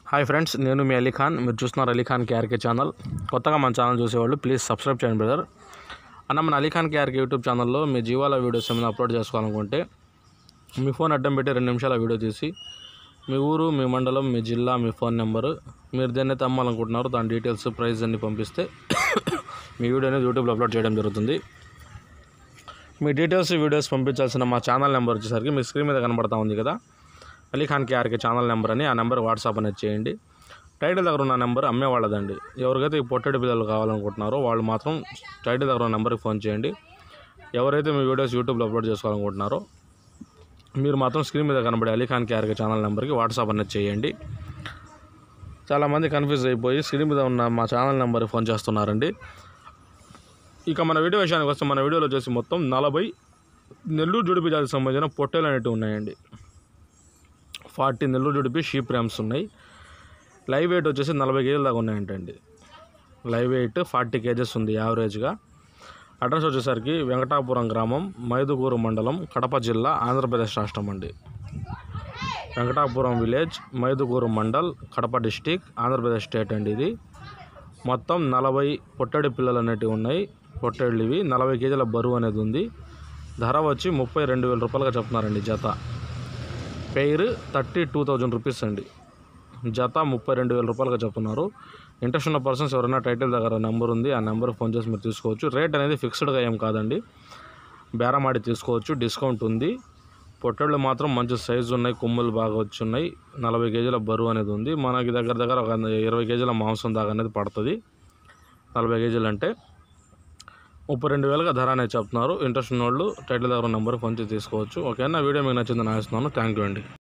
hi friends నేను మీ అలీఖాన్ మీరు చూస్తున్నారు అలీఖాన్ కేఆర్కే ఛానల్ కొత్తగా మన ఛానల్ చూసేవాళ్ళు ప్లీజ్ సబ్స్క్రైబ్ చేయండి బ్రదర్ అన్న మన అలీఖాన్ కేఆర్కే యూట్యూబ్ ఛానల్లో మీ జీవాల వీడియోస్ ఏమైనా అప్లోడ్ చేసుకోవాలనుకుంటే మీ ఫోన్ అడ్డం పెట్టి రెండు నిమిషాల వీడియో తీసి మీ ఊరు మీ మండలం మీ జిల్లా మీ ఫోన్ నెంబరు మీరు దేన్నైతే అమ్మాలనుకుంటున్నారో దాని డీటెయిల్స్ ప్రైస్ అన్ని పంపిస్తే మీ వీడియో అనేది యూట్యూబ్లో అప్లోడ్ చేయడం జరుగుతుంది మీ డీటెయిల్స్ వీడియోస్ పంపించాల్సిన మా ఛానల్ నెంబర్ వచ్చేసరికి మీ స్క్రీన్ మీద కనబడతా ఉంది కదా అలీఖాన్ కేఆర్కే ఛానల్ నెంబర్ అని ఆ నెంబర్ వాట్సాప్ అనేది చేయండి టైటిల్ దగ్గర ఉన్న నెంబర్ అమ్మే వాళ్ళదండి ఎవరికైతే ఈ పొట్టడి పిల్లలు కావాలనుకుంటున్నారో వాళ్ళు మాత్రం టైటిల్ దగ్గర ఉన్న నెంబర్కి ఫోన్ చేయండి ఎవరైతే మీ వీడియోస్ యూట్యూబ్లో అప్లోడ్ చేసుకోవాలనుకుంటున్నారో మీరు మాత్రం స్క్రీన్ మీద కనబడే అలీఖాన్ కేఆర్కే ఛానల్ నెంబర్కి వాట్సాప్ అనేది చేయండి చాలామంది కన్ఫ్యూజ్ అయిపోయి స్క్రీన్ మీద ఉన్న మా ఛానల్ నెంబర్కి ఫోన్ చేస్తున్నారండి ఇక మన వీడియో విషయానికి వస్తే మన వీడియోలో వచ్చేసి మొత్తం నలభై నెల్లూరు జుడిపి జాతికి సంబంధించిన పొట్టేలు అనేటివి ఉన్నాయండి ఫార్టీ నెల్లూరు జుడిపి షీప్ ర్యామ్స్ ఉన్నాయి లైవ్ వెయిట్ వచ్చేసి నలభై కేజీల దాకా ఉన్నాయంటండి లైవ్ వెయిట్ ఫార్టీ కేజెస్ ఉంది యావరేజ్గా అడ్రస్ వచ్చేసరికి వెంకటాపురం గ్రామం మైదుగూరు మండలం కడప జిల్లా ఆంధ్రప్రదేశ్ రాష్ట్రం అండి Venkatapuram village Mydukur mandal Kadapa district Andhra Pradesh state అండి ఇది మొత్తం నలభై పొట్టడి పిల్లలు అనేటివి ఉన్నాయి పొట్టేళ్ళు ఇవి నలభై కేజీల బరువు అనేది ఉంది ధర వచ్చి ముప్పై రెండు వేల రూపాయలుగా చెప్తున్నారండి జత pair thirty two thousand rupees అండి జత ముప్పై రెండు వేల రూపాయలుగా చెప్తున్నారు ఇంట్రెస్ట్ ఉన్న పర్సన్స్ ఎవరైనా టైటిల్ దగ్గర నెంబర్ ఉంది ఆ నెంబర్కి ఫోన్ చేసి మీరు తీసుకోవచ్చు రేట్ అనేది ఫిక్స్డ్గా ఏం కాదండి బేరమాడి తీసుకోవచ్చు డిస్కౌంట్ ఉంది పొట్టేళ్ళు మాత్రం మంచి సైజు ఉన్నాయి కొమ్ములు బాగా వచ్చి ఉన్నాయి నలభై కేజీల బరువు అనేది ఉంది మనకి దగ్గర దగ్గర ఒక ఇరవై కేజీల మాంసం దాకా అనేది పడుతుంది నలభై కేజీలు అంటే ముప్పై రెండు వేలుగా ధర అనేది చెప్తున్నారు ఇంట్రెస్ట్ ఉన్న వాళ్ళు టైటిల్ దగ్గర నెంబర్కి ఫోన్ చేసి తీసుకోవచ్చు ఓకేనా వీడియో మీకు నచ్చిందని ఆశిస్తున్నాను థ్యాంక్ యూ అండి